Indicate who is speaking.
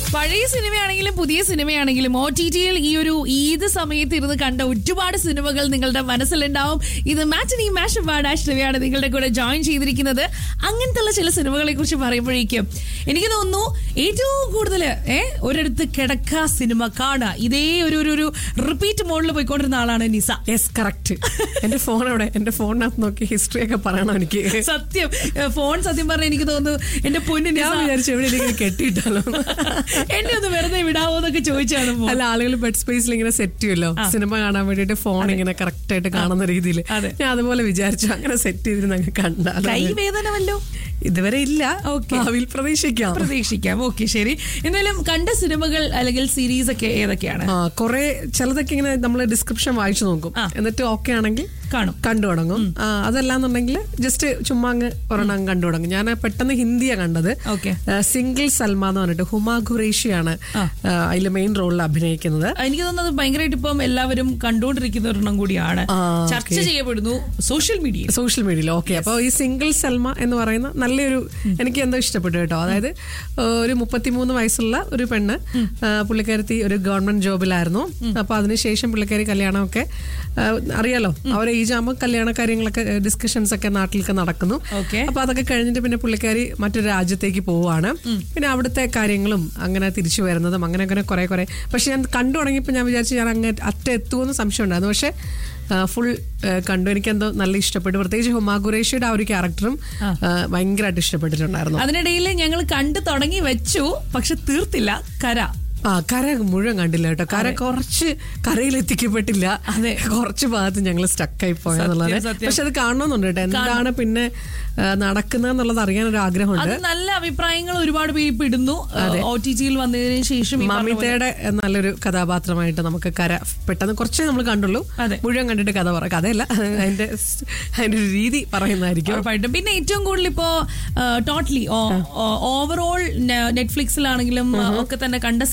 Speaker 1: പഴയ സിനിമയാണെങ്കിലും പുതിയ സിനിമയാണെങ്കിലും O T ടിയിൽ ഈ ഒരു ഈദ് സമയത്ത് ഇരുന്ന് കണ്ട ഒരുപാട് സിനിമകൾ നിങ്ങളുടെ മനസ്സിലുണ്ടാവും ഇത് മാറ്റനി മാഷ് അശ്രവിയാണ് നിങ്ങളുടെ കൂടെ ജോയിൻ ചെയ്തിരിക്കുന്നത് അങ്ങനത്തെ ചില സിനിമകളെ കുറിച്ച് പറയുമ്പോഴേക്കും എനിക്ക് തോന്നുന്നു ഏറ്റവും കൂടുതൽ ഏ ഒരിടത്ത് കിടക്ക സിനിമ കാണുക ഇതേ ഒരു ഒരു ഒരു റിപ്പീറ്റ് മോഡിൽ പോയിക്കൊണ്ടിരുന്ന ആളാണ് നിസ
Speaker 2: യെസ് കറക്റ്റ് എന്റെ ഫോൺ അവിടെ എന്റെ ഫോണിനകത്ത് നോക്കി ഹിസ്റ്ററി ഒക്കെ പറയണം എനിക്ക്
Speaker 1: സത്യം ഏ, ഫോൺ സത്യം പറഞ്ഞാൽ എനിക്ക് തോന്നുന്നു എന്റെ പൊന്നു
Speaker 2: ഞാൻ
Speaker 1: നിസ
Speaker 2: വിചാരിച്ചു എവിടെയെങ്കിലും കെട്ടിയിട്ടാലോ
Speaker 1: എന്നെ ഒന്ന് വെറുതെ വിടാവോ എന്നൊക്കെ ചോദിച്ചാണ് മോൻ.
Speaker 2: അല്ല ആളുകൾ ബെഡ് സ്പേസിൽ ഇങ്ങനെ സെറ്റ് ചെയ്യുമല്ലോ സിനിമ കാണാൻ വേണ്ടിട്ട് ഫോൺ ഇങ്ങനെ കറക്റ്റ് ആയിട്ട് കാണുന്ന രീതിയിൽ
Speaker 1: അതെ.
Speaker 2: ഞാൻ അതുപോലെ വിചാരിച്ചു അങ്ങനെ സെറ്റ് ചെയ്തിരുന്ന് അങ്ങ് കണ്ടാൽ
Speaker 1: കൈ വേദന വല്ലോ
Speaker 2: ഇതുവരെ ഇല്ല
Speaker 1: Okay.
Speaker 2: ഭാവിയിൽ പ്രതീക്ഷിക്കാം
Speaker 1: പ്രതീക്ഷിക്കാം ഓക്കെ ശരി എന്തായാലും കണ്ട സിനിമകൾ അല്ലെങ്കിൽ സീരീസ് ഒക്കെ ഏതൊക്കെയാണ്
Speaker 2: ആ കുറെ ചിലതൊക്കെ ഇങ്ങനെ നമ്മൾ ഡിസ്ക്രിപ്ഷൻ വായിച്ചു നോക്കും
Speaker 1: ആ.
Speaker 2: എന്നിട്ട് ഓക്കെ ആണെങ്കിൽ
Speaker 1: കാണും
Speaker 2: കണ്ടു തുടങ്ങും ആ, അതല്ലാന്നുണ്ടെങ്കിൽ ജസ്റ്റ് ചുമ്മാ അങ്ങ് ഒരെണ്ണം അങ്ങ് കണ്ടു തുടങ്ങും ഞാൻ പെട്ടെന്ന് ഹിന്ദിയാ കണ്ടത്
Speaker 1: ഓക്കെ
Speaker 2: സിംഗിൾ സൽമാൻ എന്ന് പറഞ്ഞിട്ട് ഹുമാ ഖുറേഷിയാണ് അതിൽ മെയിൻ റോളിൽ അഭിനയിക്കുന്നത്
Speaker 1: എനിക്ക് തോന്നുന്നത് ഭയങ്കരമായിട്ട് ഇപ്പം എല്ലാവരും കണ്ടുകൊണ്ടിരിക്കുന്ന ഒരെണ്ണം കൂടിയാണ്
Speaker 2: ആ,
Speaker 1: ചർച്ച ചെയ്യപ്പെടുന്നു സോഷ്യൽ മീഡിയയിൽ
Speaker 2: സോഷ്യൽ മീഡിയയിൽ ഓക്കെ അപ്പോൾ ഈ സിംഗിൾ സൽമ എന്ന് പറയുന്ന നല്ലൊരു എനിക്ക് എന്തോ ഇഷ്ടപ്പെട്ടു കേട്ടോ അതായത് ആ, ഒരു മുപ്പത്തിമൂന്ന് വയസ്സുള്ള ഒരു പെണ്ണ് ആ, പുള്ളിക്കാരത്തി ഒരു ഗവൺമെന്റ് ജോബിലായിരുന്നു അപ്പൊ അതിനുശേഷം പുള്ളിക്കാരി കല്യാണമൊക്കെ ആ, അറിയാലോ അവരെ ഏജ് ആകുമ്പോൾ കല്യാണ കാര്യങ്ങളൊക്കെ ഡിസ്കഷൻസ് ഒക്കെ നാട്ടിലൊക്കെ നടക്കുന്നു
Speaker 1: ഓക്കെ
Speaker 2: അപ്പൊ അതൊക്കെ കഴിഞ്ഞിട്ട് പിന്നെ പുള്ളിക്കാരി മറ്റൊരു രാജ്യത്തേക്ക് പോവുകയാണ് പിന്നെ അവിടുത്തെ കാര്യങ്ങളും അങ്ങനെ തിരിച്ചു വരുന്നതും അങ്ങനെ അങ്ങനെ കുറെ കുറെ പക്ഷെ ഞാൻ കണ്ടു തുടങ്ങിയപ്പോൾ ഞാൻ വിചാരിച്ചു ഞാൻ അങ്ങ് അറ്റ എത്തുമെന്ന് സംശയം ഉണ്ടായിരുന്നു പക്ഷെ ഫുൾ കണ്ടു എനിക്ക് എന്തോ നല്ല ഇഷ്ടപ്പെട്ടു പ്രത്യേകിച്ച് ഹുമാ ഖുറേഷിയുടെ ആ ഒരു ക്യാരക്ടറും ഭയങ്കരമായിട്ട് ഇഷ്ടപ്പെട്ടിട്ടുണ്ടായിരുന്നു
Speaker 1: അതിനിടയിൽ ഞങ്ങൾ കണ്ടു തുടങ്ങി വെച്ചു പക്ഷെ തീർത്തില്ല കര
Speaker 2: ആ കര മുഴുവൻ കണ്ടില്ല കേട്ടോ കര കുറച്ച് കരയിൽ എത്തിക്കപ്പെട്ടില്ല
Speaker 1: അതെ.
Speaker 2: കുറച്ച് ഭാഗത്ത് ഞങ്ങൾ സ്റ്റക്കായി പോയെന്നുള്ളത്
Speaker 1: സത്യം, സത്യം.
Speaker 2: പക്ഷെ അത് കാണണമെന്നുണ്ട് കേട്ടോ എന്താണ് പിന്നെ നടക്കുന്നതെന്നുള്ളത് അറിയാൻ ഒരു ആഗ്രഹമുണ്ട്
Speaker 1: അത് നല്ല അഭിപ്രായങ്ങൾ ഒരുപാട് പേര് ഇപ്പൊ ഇടുന്നു ഒ ടി ടിയിൽ വന്നതിന് ശേഷം ഈ പറഞ്ഞ പോലെ-
Speaker 2: മമിതയുടെ നല്ലൊരു കഥാപാത്രമായിട്ട് നമുക്ക് കര പെട്ടെന്ന് കുറച്ചേ നമ്മൾ കണ്ടുള്ളൂ
Speaker 1: അതെ.
Speaker 2: മുഴുവൻ കണ്ടിട്ട് കഥ പറ കഥയല്ല അതിന്റെ സ്- അതിന്റെ ഒരു രീതി പറയുന്നതായിരിക്കും
Speaker 1: ഉറപ്പായിട്ടും പിന്നെ ഏറ്റവും കൂടുതൽ ഇപ്പോ ടോട്ടലി ഓവറോൾ നെറ്റ്ഫ്ലിക്സിലാണെങ്കിലും ഒക്കെ തന്നെ കണ്ട